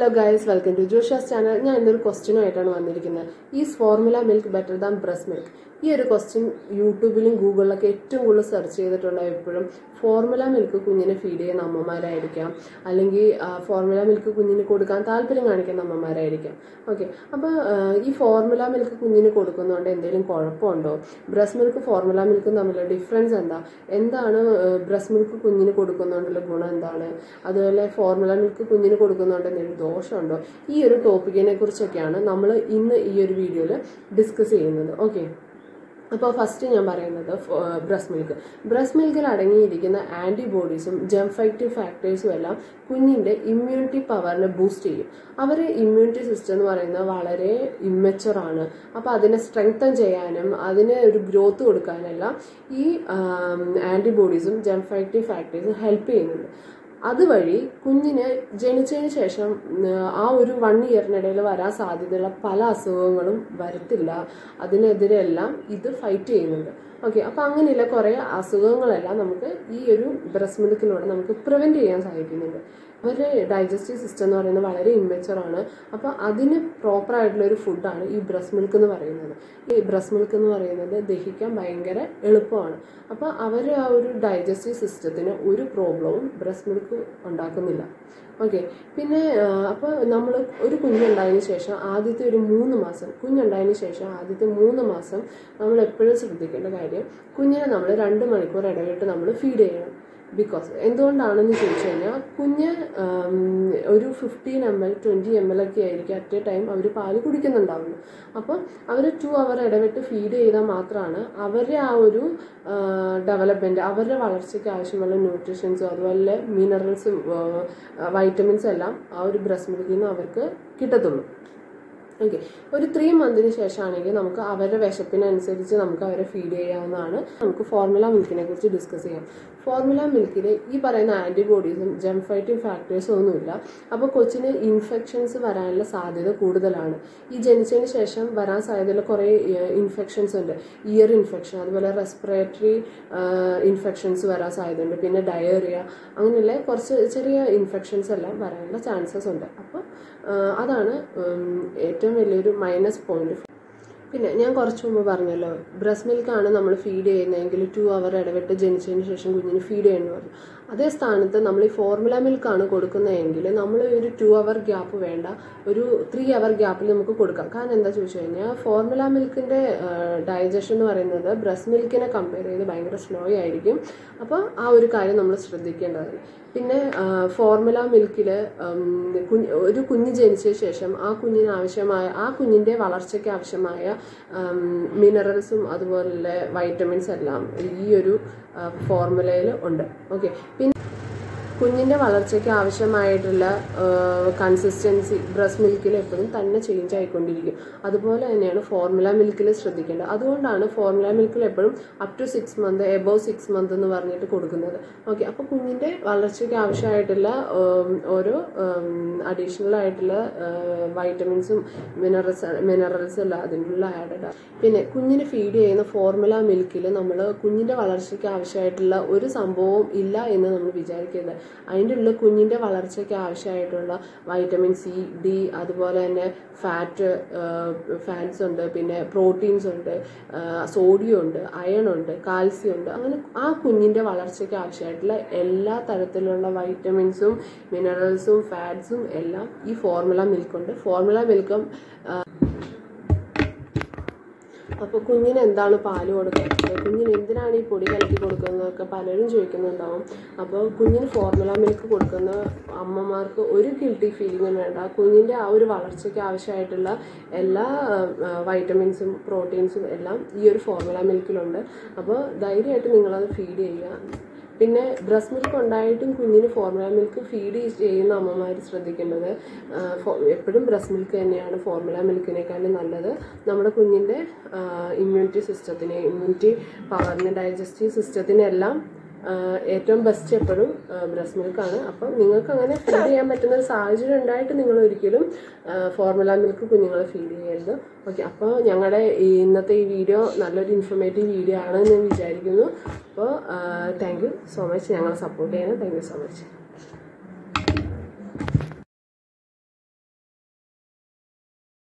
hello guys welcome to Josha's channel ഞാൻ ഇന്നൊരു ക്വസ്റ്റ്യനുമായിട്ടാണ് വന്നിരിക്കുന്നത് is formula milk better than breast milk ഈ ഒരു ക്വസ്റ്റ്യൻ യൂട്യൂബിലും ഗൂഗിളിലൊക്കെ ഏറ്റവും കൂടുതൽ സെർച്ച് ചെയ്തിട്ടുണ്ടാവും എപ്പോഴും ഫോർമുല മിൽക്ക് കുഞ്ഞിനെ ഫീഡ് ചെയ്യുന്ന അമ്മമാരായിരിക്കാം അല്ലെങ്കിൽ ഫോർമുല മിൽക്ക് കുഞ്ഞിന് കൊടുക്കാൻ താല്പര്യം കാണിക്കുന്ന അമ്മമാരായിരിക്കാം ഓക്കെ അപ്പോൾ ഈ ഫോർമുല മിൽക്ക് കുഞ്ഞിന് കൊടുക്കുന്നതുകൊണ്ട് എന്തെങ്കിലും കുഴപ്പമുണ്ടോ ബ്രസ്റ്റ് മിൽക്ക് ഫോർമുല മിൽക്കും തമ്മിലുള്ള ഡിഫറൻസ് എന്താ എന്താണ് ബ്രസ്റ്റ് മിൽക്ക് കുഞ്ഞിന് കൊടുക്കുന്നതുകൊണ്ടുള്ള ഗുണം എന്താണ് അതുപോലെ ഫോർമുല മിൽക്ക് കുഞ്ഞിന് കൊടുക്കുന്നതുകൊണ്ട് എന്തെങ്കിലും ദോഷമുണ്ടോ ഈ ഒരു ടോപ്പിക്കിനെ കുറിച്ചൊക്കെയാണ് നമ്മൾ ഇന്ന് ഈ ഒരു വീഡിയോയിൽ ഡിസ്കസ് ചെയ്യുന്നത് ഓക്കെ അപ്പോൾ ഫസ്റ്റ് ഞാൻ പറയുന്നത് ബ്രസ്റ്റ് മിൽക്ക് ബ്രസ്റ്റ് മിൽക്കിൽ അടങ്ങിയിരിക്കുന്ന ആൻറ്റിബോഡീസും ജംഫൈറ്റീവ് ഫാക്ടേഴ്സും എല്ലാം കുഞ്ഞിൻ്റെ ഇമ്മ്യൂണിറ്റി പവറിനെ ബൂസ്റ്റ് ചെയ്യും അവർ ഇമ്മ്യൂണിറ്റി സിസ്റ്റം എന്ന് പറയുന്നത് വളരെ ഇമ്മച്ചുവർ ആണ് അപ്പോൾ അതിനെ സ്ട്രെങ്തൻ ചെയ്യാനും അതിന് ഒരു ഗ്രോത്ത് കൊടുക്കാനെല്ലാം ഈ ആൻറ്റിബോഡീസും ജംഫൈറ്റീവ് ഫാക്ടേഴ്സും ഹെൽപ്പ് ചെയ്യുന്നുണ്ട് അതുവഴി കുഞ്ഞിന് ജനിച്ചതിന് ശേഷം ആ ഒരു വൺ ഇയറിനിടയിൽ വരാൻ സാധ്യതയുള്ള പല അസുഖങ്ങളും വരത്തില്ല അതിനെതിരെല്ലാം ഇത് ഫൈറ്റ് ചെയ്യുന്നുണ്ട് ഓക്കെ അപ്പോൾ അങ്ങനെയുള്ള കുറേ അസുഖങ്ങളെല്ലാം നമുക്ക് ഈ ഒരു ബ്രസ്റ്റ് മിൽക്കിലൂടെ നമുക്ക് പ്രിവെൻറ്റ് ചെയ്യാൻ സാധിക്കുന്നുണ്ട് അവരുടെ ഡൈജസ്റ്റീവ് സിസ്റ്റം എന്ന് പറയുന്നത് വളരെ ഇമ്മച്ചുവർ ആണ് അപ്പോൾ അതിന് പ്രോപ്പർ ആയിട്ടുള്ള ഒരു ഫുഡാണ് ഈ ബ്രസ്റ്റ് മിൽക്ക് എന്ന് പറയുന്നത് ഈ ബ്രസ്റ്റ് മിൽക്ക് എന്ന് പറയുന്നത് ദഹിക്കാൻ ഭയങ്കര എളുപ്പമാണ് അപ്പോൾ അവർ ആ ഒരു ഡൈജസ്റ്റീവ് സിസ്റ്റത്തിന് ഒരു പ്രോബ്ലവും ബ്രസ്റ്റ് മിൽക്ക് ഉണ്ടാക്കുന്നില്ല ഓക്കെ പിന്നെ അപ്പോൾ നമ്മൾ ഒരു കുഞ്ഞുണ്ടായതിനു ശേഷം ആദ്യത്തെ ഒരു മൂന്ന് മാസം കുഞ്ഞുണ്ടായതിനു ശേഷം ആദ്യത്തെ മൂന്ന് മാസം നമ്മൾ എപ്പോഴും ശ്രദ്ധിക്കേണ്ട കാര്യം കുഞ്ഞിനെ നമ്മൾ രണ്ട് മണിക്കൂർ ഇടവിട്ട് നമ്മൾ ഫീഡ് ചെയ്യണം ബിക്കോസ് എന്തുകൊണ്ടാണെന്ന് ചോദിച്ചു കഴിഞ്ഞാൽ കുഞ്ഞ് ഒരു fifteen M L twenty M L ഒക്കെ ആയിരിക്കും അറ്റ് എ ടൈം അവർ പാല് കുടിക്കുന്നുണ്ടാവുള്ളൂ അപ്പോൾ അവർ ടു അവർ ഇടവിട്ട് ഫീഡ് ചെയ്താൽ മാത്രമാണ് അവരുടെ ആ ഒരു ഡെവലപ്മെൻറ്റ് അവരുടെ വളർച്ചയ്ക്ക് ആവശ്യമുള്ള ന്യൂട്രീഷൻസും അതുപോലെ മിനറൽസും വൈറ്റമിൻസും എല്ലാം ആ ഒരു ബ്രസ്റ്റ് മിൽക്കിൽ നിന്ന് അവർക്ക് കിട്ടത്തുള്ളൂ ഓക്കെ ഒരു ത്രീ മന്തിന് ശേഷമാണെങ്കിൽ നമുക്ക് അവരുടെ വിശപ്പിനനുസരിച്ച് നമുക്ക് അവരെ ഫീഡ് ചെയ്യാവുന്നതാണ് നമുക്ക് ഫോർമുല മിൽക്കിനെ കുറിച്ച് ഡിസ്കസ് ചെയ്യാം ഫോർമുല മിൽക്കിൽ ഈ പറയുന്ന ആൻറ്റിബോഡീസും ജംഫൈറ്റീവ് ഫാക്ടേഴ്സും ഒന്നുമില്ല അപ്പോൾ കൊച്ചിന് ഇൻഫെക്ഷൻസ് വരാനുള്ള സാധ്യത കൂടുതലാണ് ഈ ജനിച്ചതിന് ശേഷം വരാൻ സാധ്യതയുള്ള കുറേ ഇൻഫെക്ഷൻസ് ഉണ്ട് ഇയർ ഇൻഫെക്ഷൻ അതുപോലെ റെസ്പിറേറ്ററി ഇൻഫെക്ഷൻസ് വരാൻ സാധ്യതയുണ്ട് പിന്നെ ഡയേറിയ അങ്ങനെയുള്ള കുറച്ച് ചെറിയ ഇൻഫെക്ഷൻസ് എല്ലാം വരാനുള്ള ചാൻസസ് ഉണ്ട് അപ്പോൾ അതാണ് ഏറ്റവും വലിയൊരു മൈനസ് പോയിന്റ് പിന്നെ ഞാൻ കുറച്ച് മുമ്പ് പറഞ്ഞല്ലോ ബ്രസ്റ്റ് മിൽക്കാണ് നമ്മൾ ഫീഡ് ചെയ്യുന്നതെങ്കിൽ ടു അവർ ഇടവിട്ട് ജനിച്ചതിന് ശേഷം കുഞ്ഞിന് ഫീഡ് ചെയ്യണമെന്ന് പറഞ്ഞു അതേ സ്ഥാനത്ത് നമ്മൾ ഈ ഫോർമുല മിൽക്കാണ് കൊടുക്കുന്നതെങ്കിൽ നമ്മൾ ഒരു ടു അവർ ഗ്യാപ്പ് വേണ്ട ഒരു ത്രീ അവർ ഗ്യാപ്പിൽ നമുക്ക് കൊടുക്കാം കാരണം എന്താ ചോദിച്ചു കഴിഞ്ഞാൽ ഫോർമുല മിൽക്കിൻ്റെ ഡൈജഷൻ എന്ന് പറയുന്നത് ബ്രസ്റ്റ് മിൽക്കിനെ കമ്പയർ ചെയ്ത് ഭയങ്കര സ്ലോ ആയിരിക്കും അപ്പോൾ ആ ഒരു കാര്യം നമ്മൾ ശ്രദ്ധിക്കേണ്ടതാണ് പിന്നെ ഫോർമുല മിൽക്കിൽ കുഞ്ഞ് ഒരു കുഞ്ഞ് ജനിച്ച ശേഷം ആ കുഞ്ഞിന് ആവശ്യമായ ആ കുഞ്ഞിൻ്റെ വളർച്ചയ്ക്ക് ആവശ്യമായ മിനറൽസും അതുപോലെ വൈറ്റമിൻസ് എല്ലാം ഈ ഒരു ഫോർമുലയിൽ ഉണ്ട് ഓക്കെ പിന്നെ കുഞ്ഞിൻ്റെ വളർച്ചയ്ക്ക് ആവശ്യമായിട്ടുള്ള കൺസിസ്റ്റൻസി ബ്രസ്റ്റ് മിൽക്കിൽ എപ്പോഴും തന്നെ ചേഞ്ച് ആയിക്കൊണ്ടിരിക്കും അതുപോലെ തന്നെയാണ് ഫോർമുല മിൽക്കിൽ ശ്രദ്ധിക്കേണ്ടത് അതുകൊണ്ടാണ് ഫോർമുല മിൽക്കിൽ എപ്പോഴും up to six month above six month എന്ന് പറഞ്ഞിട്ട് കൊടുക്കുന്നത് ഓക്കെ അപ്പോൾ കുഞ്ഞിൻ്റെ വളർച്ചയ്ക്ക് ആവശ്യമായിട്ടുള്ള ഓരോ അഡീഷണൽ ആയിട്ടുള്ള വൈറ്റമിൻസും മിനറൽസ് മിനറൽസ് എല്ലാം അതിനുള്ള ആഡഡ് പിന്നെ കുഞ്ഞിന് ഫീഡ് ചെയ്യുന്ന ഫോർമുല മിൽക്കിൽ നമ്മൾ കുഞ്ഞിൻ്റെ വളർച്ചയ്ക്ക് ആവശ്യമായിട്ടുള്ള ഒരു സംഭവവും ഇല്ല എന്ന് നമ്മൾ വിചാരിക്കരുത് അതിൻ്റെ ഉള്ളിൽ കുഞ്ഞിൻ്റെ വളർച്ചയ്ക്ക് ആവശ്യമായിട്ടുള്ള വൈറ്റമിൻ സി ഡി അതുപോലെ തന്നെ ഫാറ്റ് ഫാറ്റ്സ് ഉണ്ട് പിന്നെ പ്രോട്ടീൻസ് ഉണ്ട് സോഡിയം ഉണ്ട് അയൺ ഉണ്ട് കാൽസ്യം ഉണ്ട് അങ്ങനെ ആ കുഞ്ഞിൻ്റെ വളർച്ചയ്ക്ക് ആവശ്യമായിട്ടുള്ള എല്ലാ തരത്തിലുള്ള വൈറ്റമിൻസും മിനറൽസും ഫാറ്റ്സും എല്ലാം ഈ ഫോർമുല മിൽക്കുണ്ട് ഫോർമുല മിൽക്കും അപ്പോൾ കുഞ്ഞിന് എന്താണ് പാല് കൊടുക്കുന്നത് കുഞ്ഞിന് എന്തിനാണ് ഈ പൊടി കലക്കി കൊടുക്കുന്നതൊക്കെ പലരും ചോദിക്കുന്നുണ്ടാവും അപ്പോൾ കുഞ്ഞിന് ഫോർമുല മിൽക്ക് കൊടുക്കുന്ന അമ്മമാർക്ക് ഒരു ഗിൽട്ടി ഫീലിങ്ങും വേണ്ട കുഞ്ഞിൻ്റെ ആ ഒരു വളർച്ചയ്ക്ക് ആവശ്യമായിട്ടുള്ള എല്ലാ വൈറ്റമിൻസും പ്രോട്ടീൻസും എല്ലാം ഈ ഒരു ഫോർമുല മിൽക്കിലുണ്ട് അപ്പോൾ ധൈര്യമായിട്ട് നിങ്ങളത് ഫീഡ് ചെയ്യുക പിന്നെ ബ്രസ്റ്റ് മിൽക്ക് ഉണ്ടായിട്ടും കുഞ്ഞിന് ഫോർമുല മിൽക്ക് ഫീഡ് ചെയ്യുന്ന അമ്മമാർ ശ്രദ്ധിക്കേണ്ടത് എപ്പോഴും ബ്രസ്റ്റ് മിൽക്ക് തന്നെയാണ് ഫോർമുല മിൽക്കിനേക്കാളും നല്ലത് നമ്മുടെ കുഞ്ഞിൻ്റെ ഇമ്മ്യൂണിറ്റി സിസ്റ്റത്തിന് ഇമ്മ്യൂണിറ്റി പവറിന് ഡൈജസ്റ്റീവ് സിസ്റ്റത്തിനെല്ലാം ഏറ്റവും ബെസ്റ്റ് എപ്പോഴും ബ്രസ്റ്റ് മിൽക്കാണ് അപ്പം നിങ്ങൾക്ക് അങ്ങനെ ഫീഡ് ചെയ്യാൻ പറ്റുന്ന ഒരു സാഹചര്യം ഉണ്ടായിട്ട് നിങ്ങൾ ഒരിക്കലും ഫോർമുല മിൽക്ക് കുഞ്ഞുങ്ങളെ ഫീഡ് ചെയ്യരുത് ഓക്കെ അപ്പോൾ ഞങ്ങളുടെ ഈ ഇന്നത്തെ ഈ വീഡിയോ നല്ലൊരു ഇൻഫർമേറ്റീവ് വീഡിയോ ആണെന്ന് ഞാൻ വിചാരിക്കുന്നു അപ്പോൾ താങ്ക് യു സോ മച്ച് ഞങ്ങളെ സപ്പോർട്ട് ചെയ്യാനും താങ്ക് യു സോ മച്ച്